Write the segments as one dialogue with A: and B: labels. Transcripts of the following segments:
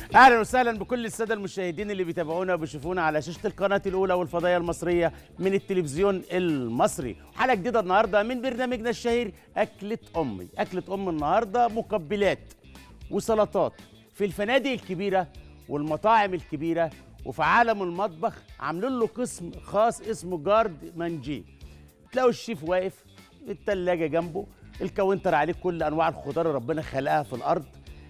A: اهلا وسهلا بكل الساده المشاهدين اللي بيتابعونا وبيشوفونا على شاشه القناه الاولى والفضائيه المصريه من التلفزيون المصري حلقه جديده النهارده من برنامجنا الشهير اكله امي اكله ام النهارده مقبلات وسلطات في الفنادق الكبيره والمطاعم الكبيره وفي عالم المطبخ عاملين له قسم خاص اسمه جارد مانجي تلاقوا الشيف واقف التلاجة جنبه الكاونتر عليه كل انواع الخضار اللي ربنا خلقها في الارض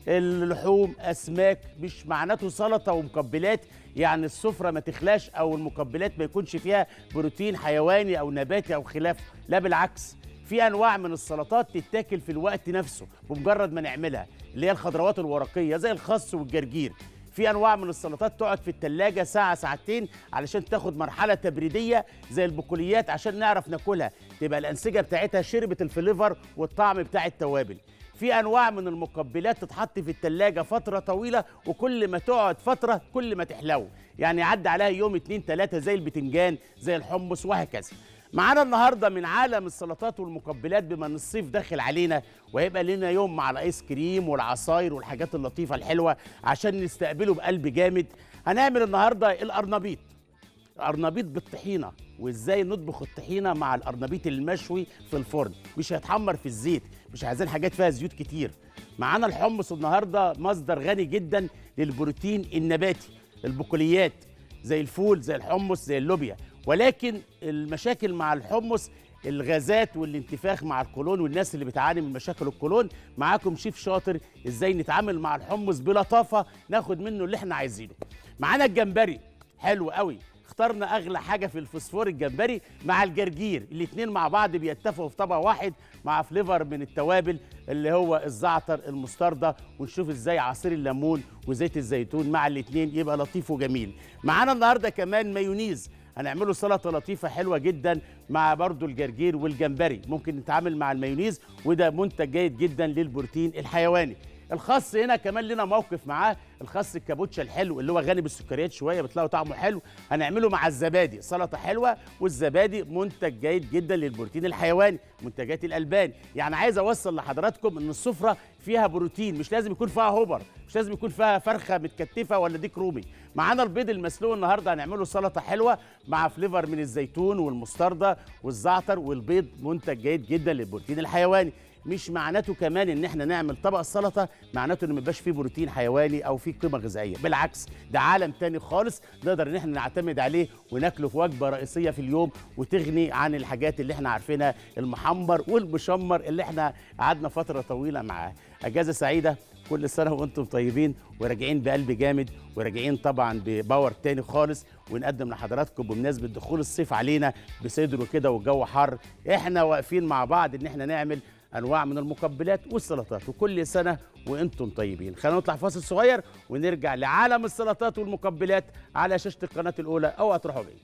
A: اللحوم اسماك مش معناته سلطه ومقبلات يعني السفره ما تخلاش او المقبلات ما يكونش فيها بروتين حيواني او نباتي او خلافه لا بالعكس في انواع من السلطات تتاكل في الوقت نفسه بمجرد ما نعملها اللي هي الخضروات الورقيه زي الخس والجرجير في انواع من السلطات تقعد في التلاجة ساعة ساعتين علشان تاخد مرحلة تبريدية زي البقوليات عشان نعرف ناكلها تبقى الأنسجة بتاعتها شربت الفليفر والطعم بتاع التوابل في انواع من المقبلات تتحط في التلاجة فترة طويلة وكل ما تقعد فترة كل ما تحلو يعني يعدي عليها يوم اتنين تلاتة زي البتنجان زي الحمص وهكذا معانا النهارده من عالم السلطات والمقبلات بما ان الصيف داخل علينا وهيبقى لنا يوم مع الايس كريم والعصاير والحاجات اللطيفه الحلوه عشان نستقبله بقلب جامد هنعمل النهارده القرنبيط القرنبيط بالطحينه وازاي نطبخ الطحينه مع القرنبيط المشوي في الفرن مش هيتحمر في الزيت مش عايزين حاجات فيها زيوت كتير معانا الحمص النهارده مصدر غني جدا للبروتين النباتي البقوليات زي الفول زي الحمص زي اللوبيا ولكن المشاكل مع الحمص الغازات والانتفاخ مع القولون والناس اللي بتعاني من مشاكل القولون معاكم شيف شاطر ازاي نتعامل مع الحمص بلطافه ناخد منه اللي احنا عايزينه معانا الجمبري حلو قوي اخترنا اغلى حاجه في الفوسفور الجمبري مع الجرجير الاثنين مع بعض بيتفقوا في طبق واحد مع فليفر من التوابل اللي هو الزعتر المستردة ونشوف ازاي عصير الليمون وزيت الزيتون مع الاثنين يبقى لطيف وجميل معانا النهارده كمان مايونيز هنعمله سلطه لطيفه حلوه جدا مع برضو الجرجير والجمبري ممكن نتعامل مع المايونيز وده منتج جيد جدا للبروتين الحيواني الخس هنا كمان لنا موقف معاه الخس الكابوتشا الحلو اللي هو غني بالسكريات شويه بتلاقوا طعمه حلو هنعمله مع الزبادي سلطه حلوه والزبادي منتج جيد جدا للبروتين الحيواني منتجات الالبان يعني عايز اوصل لحضراتكم ان السفره فيها بروتين مش لازم يكون فيها هوبر مش لازم يكون فيها فرخه متكتفه ولا ديك رومي معانا البيض المسلوق النهارده هنعمله سلطه حلوه مع فليفر من الزيتون والمستردة والزعتر والبيض منتج جيد جدا للبروتين الحيواني مش معناته كمان ان احنا نعمل طبق السلطه معناته ان ما يبقاش فيه بروتين حيواني او فيه قيمه غذائيه بالعكس ده عالم تاني خالص نقدر ان احنا نعتمد عليه وناكله في وجبه رئيسيه في اليوم وتغني عن الحاجات اللي احنا عارفينها المحمر والمشمر اللي احنا قعدنا فتره طويله معاه اجازه سعيده كل سنه وانتم طيبين وراجعين بقلب جامد وراجعين طبعا بباور تاني خالص ونقدم لحضراتكم بمناسبه دخول الصيف علينا بصدر وكده والجو حر احنا واقفين مع بعض ان احنا نعمل انواع من المقبلات والسلطات وكل سنه وانتم طيبين خلينا نطلع فاصل صغير ونرجع لعالم السلطات والمقبلات على شاشه القناه الاولى او هتروحوا بعيد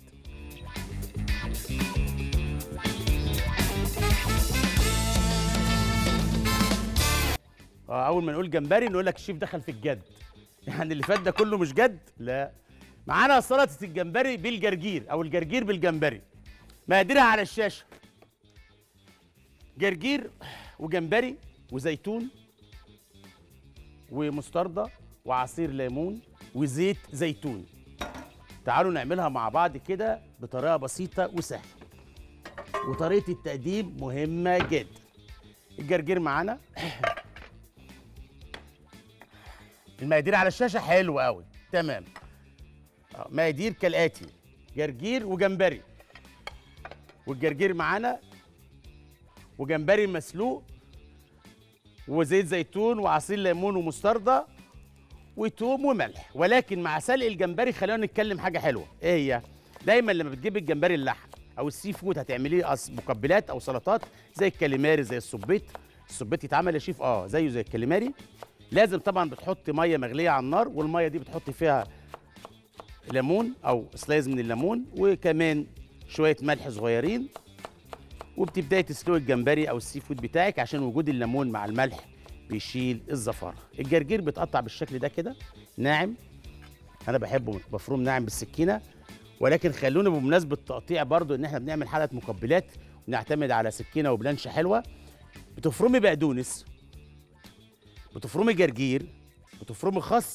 A: اه اول ما نقول جمبري نقول لك الشيف دخل في الجد يعني اللي فات ده كله مش جد لا معانا سلطه الجمبري بالجرجير او الجرجير بالجمبري مقاديرها على الشاشه جرجير وجمبري وزيتون ومستردة وعصير ليمون وزيت زيتون تعالوا نعملها مع بعض كده بطريقة بسيطة وسهلة وطريقة التقديم مهمة جدا الجرجير معانا المقادير على الشاشة حلو قوي تمام آه، مقادير كالآتي جرجير وجمبري والجرجير معانا وجمبري مسلوق وزيت زيتون وعصير ليمون ومستردة وتوم وملح ولكن مع سلق الجمبري خلينا نتكلم حاجه حلوه ايه هي دايما لما بتجيب الجمبري اللحم او السي فود هتعمليه أص- مقبلات او سلطات زي الكاليماري زي السبيط السبيط يتعمل يا شيف اه زيه زي الكاليماري لازم طبعا بتحط ميه مغليه على النار والميه دي بتحط فيها ليمون او سلايز من الليمون وكمان شويه ملح صغيرين وبتبداي تسلقي الجمبري او السي فود بتاعك عشان وجود الليمون مع الملح بيشيل الزفاره الجرجير بيتقطع بالشكل ده كده ناعم انا بحبه مفروم ناعم بالسكينه ولكن خلونا بمناسبه التقطيع برضو ان احنا بنعمل حلقه مقبلات ونعتمد على سكينه وبلانشه حلوه بتفرمي بقدونس بتفرمي جرجير بتفرمي خس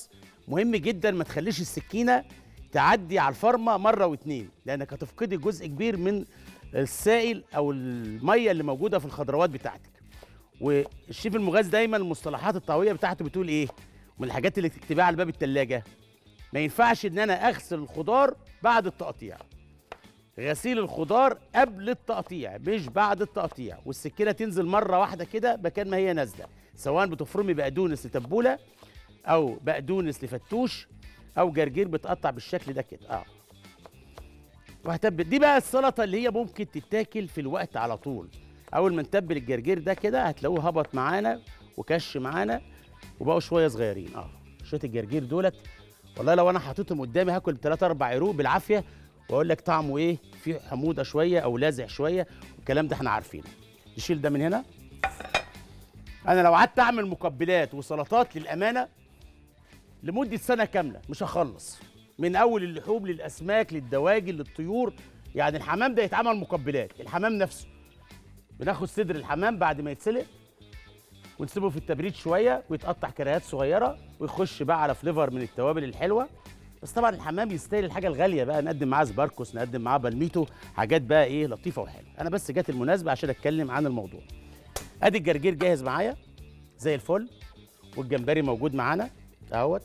A: مهم جدا ما تخليش السكينه تعدي على الفرمه مره واتنين لانك هتفقدي جزء كبير من السائل او الميه اللي موجوده في الخضروات بتاعتك والشيف المغاز دايما المصطلحات الطهويه بتاعته بتقول ايه من الحاجات اللي تكتبها على باب التلاجة ما ينفعش ان انا اغسل الخضار بعد التقطيع غسيل الخضار قبل التقطيع مش بعد التقطيع والسكينه تنزل مره واحده كده مكان ما هي نازله سواء بتفرمي بقدونس لتبوله او بقدونس لفتوش او جرجير بتقطع بالشكل ده كده اه وهتبل دي بقى السلطه اللي هي ممكن تتاكل في الوقت على طول اول ما نتبل الجرجير ده كده هتلاقوه هبط معانا وكش معانا وبقوا شويه صغيرين اه شويه الجرجير دولت والله لو انا حاططهم قدامي هاكل 3 4 عروق بالعافيه واقول لك طعمه ايه فيه حموضه شويه او لازع شويه والكلام ده احنا عارفينه نشيل ده من هنا انا لو قعدت اعمل مقبلات وسلطات للامانه لمده سنه كامله مش هخلص من اول اللحوم للاسماك للدواجن للطيور يعني الحمام ده يتعمل مقبلات الحمام نفسه بناخد صدر الحمام بعد ما يتسلق ونسيبه في التبريد شويه ويتقطع كريهات صغيره ويخش بقى على فليفر من التوابل الحلوه بس طبعا الحمام يستاهل الحاجه الغاليه بقى نقدم معاه سباركوس نقدم معاه بالميتو حاجات بقى ايه لطيفه وحلوه انا بس جت المناسبه عشان اتكلم عن الموضوع ادي الجرجير جاهز معايا زي الفل والجمبري موجود معانا اهوت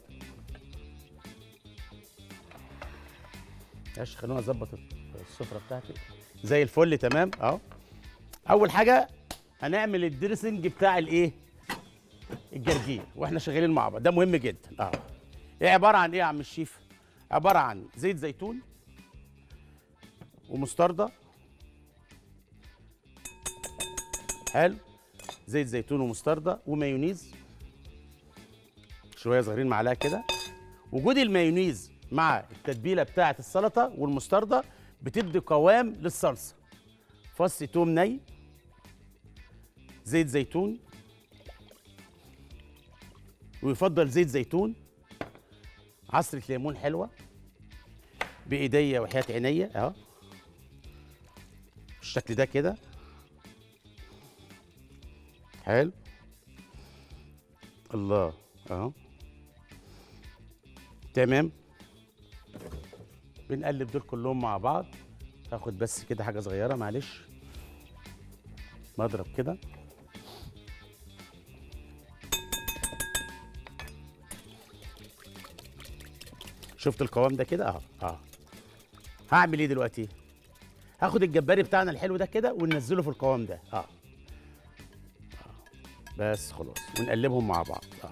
A: ماشي خلونا اظبط السفره بتاعتي زي الفل تمام اهو اول حاجه هنعمل الدريسنج بتاع الايه الجرجير واحنا شغالين مع بعض ده مهم جدا اه ايه عباره عن ايه يا عم الشيف عباره عن زيت زيتون ومستردة حلو زيت زيتون ومستردة ومايونيز شويه صغيرين معلقه كده وجود المايونيز مع التتبيله بتاعه السلطه والمستردة بتدي قوام للصلصه فص توم ني زيت زيتون ويفضل زيت زيتون عصرة ليمون حلوة بإيديا وحياة عينيا اهو بالشكل ده كده حلو الله اهو تمام بنقلب دول كلهم مع بعض هاخد بس كده حاجة صغيرة معلش مضرب كده شفت القوام ده كده اه اه هعمل ايه دلوقتي هاخد الجمبري بتاعنا الحلو ده كده وننزله في القوام ده اه, آه. بس خلاص ونقلبهم مع بعض اه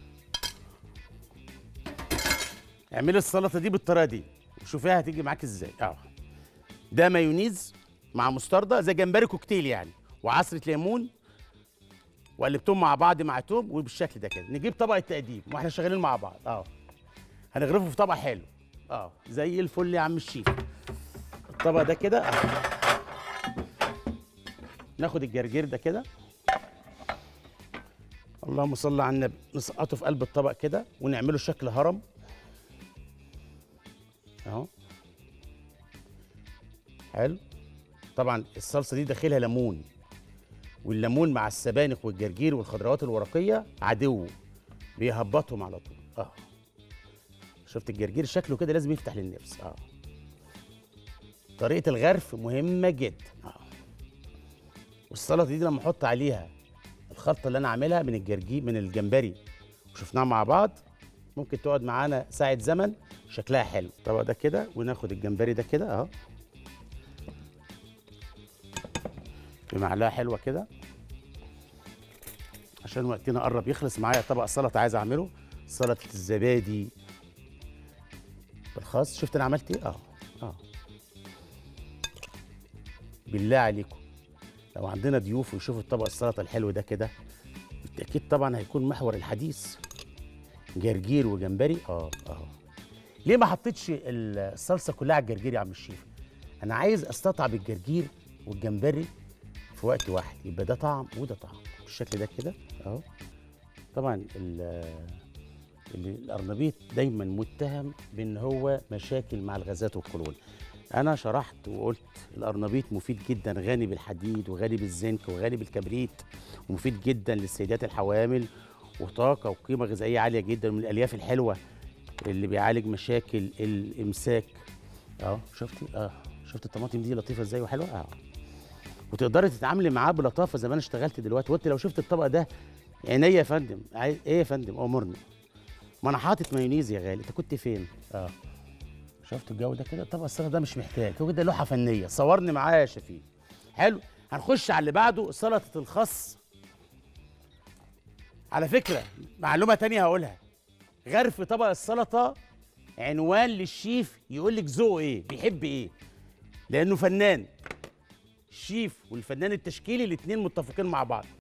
A: اعملي السلطه دي بالطريقه دي وشوفيها هتيجي معاك ازاي اه ده مايونيز مع مستردة زي جمبري كوكتيل يعني وعصره ليمون وقلبتهم مع بعض مع توم وبالشكل ده كده نجيب طبق التقديم واحنا شغالين مع بعض اه هنغرفه في طبق حلو اه زي الفل يا عم الشيف الطبق ده كده اه ناخد الجرجير ده كده اللهم صل على النبي نسقطه في قلب الطبق كده ونعمله شكل هرم اهو حلو طبعا الصلصه دي داخلها ليمون والليمون مع السبانخ والجرجير والخضروات الورقيه عدو بيهبطهم على طول اه شفت الجرجير شكله كده لازم يفتح للنفس اه طريقه الغرف مهمه جدا اه والسلطه دي لما احط عليها الخلطه اللي انا عاملها من الجرجير من الجمبري وشفناها مع بعض ممكن تقعد معانا ساعه زمن شكلها حلو الطبق ده كده وناخد الجمبري ده كده اهو بمعلقه حلوه كده عشان وقتنا قرب يخلص معايا طبق سلطه عايز اعمله سلطه الزبادي بالخاص شفت انا عملت ايه اه اه بالله عليكم لو عندنا ضيوف ويشوفوا الطبق السلطه الحلو ده كده بالتاكيد طبعا هيكون محور الحديث جرجير وجمبري اه اه ليه ما حطيتش الصلصه كلها على الجرجير يا عم الشيف انا عايز استطعم الجرجير والجمبري في وقت واحد يبقى ده طعم وده طعم بالشكل ده كده اهو طبعا الارنبيط دايما متهم بان هو مشاكل مع الغازات والقولون انا شرحت وقلت الارنبيط مفيد جدا غني بالحديد وغني بالزنك وغني بالكبريت ومفيد جدا للسيدات الحوامل وطاقه وقيمه غذائيه عاليه جدا من الالياف الحلوه اللي بيعالج مشاكل الامساك اه شفتي اه شفت الطماطم دي لطيفه ازاي وحلوه اه وتقدري تتعاملي معاه بلطافه زي ما انا اشتغلت دلوقتي وانت لو شفت الطبق ده عينيا يا فندم عايز ايه يا فندم امرني ما انا حاطط مايونيز يا غالي انت كنت فين اه شفت الجو ده كده طبق السلطه ده مش محتاج هو كده لوحه فنيه صورني معاه يا شفيق حلو هنخش على اللي بعده سلطه الخس على فكره معلومه تانية هقولها غرف طبق السلطه عنوان للشيف يقول لك ذوقه ايه بيحب ايه لانه فنان الشيف والفنان التشكيلي الاثنين متفقين مع بعض